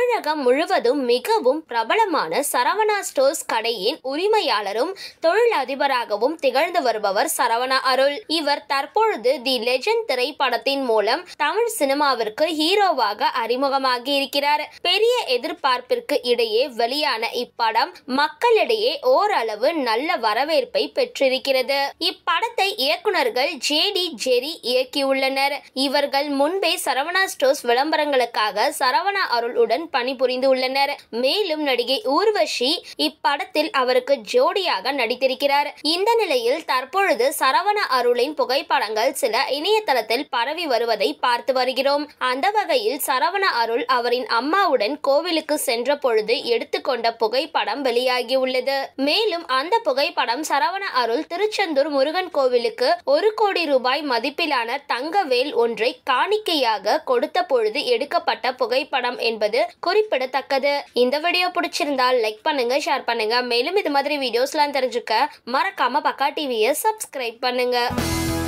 தமிழகம் முழுவதும் மிகவும் பிரபலமான சரவணா ஸ்டோர்ஸ் கடையின் உரிமையாளரும் தொழில் அதிபராகவும் திகழ்ந்து வருபவர் சரவணா அருள் இவர் தற்பொழுது தி லெஜண்ட் திரைப்படத்தின் மூலம் தமிழ் சினிமாவிற்கு ஹீரோவாக அறிமுகமாகி இருக்கிறார் பெரிய எதிர்பார்ப்பிற்கு இடையே வெளியான இப்படம் மக்களிடையே ஓரளவு நல்ல வரவேற்பை பெற்றிருக்கிறது இப்படத்தை இயக்குனர்கள் ஜே டி ஜெரி இயக்கியுள்ளனர் இவர்கள் முன்பே சரவணா ஸ்டோர்ஸ் விளம்பரங்களுக்காக சரவணா அருள் உடன் பணிபுரிந்து உள்ளனர் மேலும் நடிகை ஊர்வஷி இப்படத்தில் அவருக்கு ஜோடியாக நடித்திருக்கிறார் இந்த நிலையில் தற்பொழுது சரவண அருளின் புகைப்படங்கள் சில இணையதளத்தில் பரவி வருவதை பார்த்து வருகிறோம் அந்த வகையில் சரவண அருள் அவரின் அம்மாவுடன் கோவிலுக்கு சென்ற பொழுது எடுத்துக்கொண்ட புகைப்படம் வெளியாகியுள்ளது மேலும் அந்த புகைப்படம் சரவண அருள் திருச்செந்தூர் முருகன் கோவிலுக்கு ஒரு கோடி ரூபாய் மதிப்பிலான தங்க வேல் ஒன்றை காணிக்கையாக கொடுத்த பொழுது எடுக்கப்பட்ட புகைப்படம் என்பது குறிப்பிடத்தக்கது இந்த வீடியோ பிடிச்சிருந்தால் லைக் பண்ணுங்க ஷேர் பண்ணுங்க மேலும் இது மாதிரி வீடியோஸ்லாம் தெரிஞ்சுக்க மறக்காம பக்கா டிவியை சப்ஸ்கிரைப் பண்ணுங்க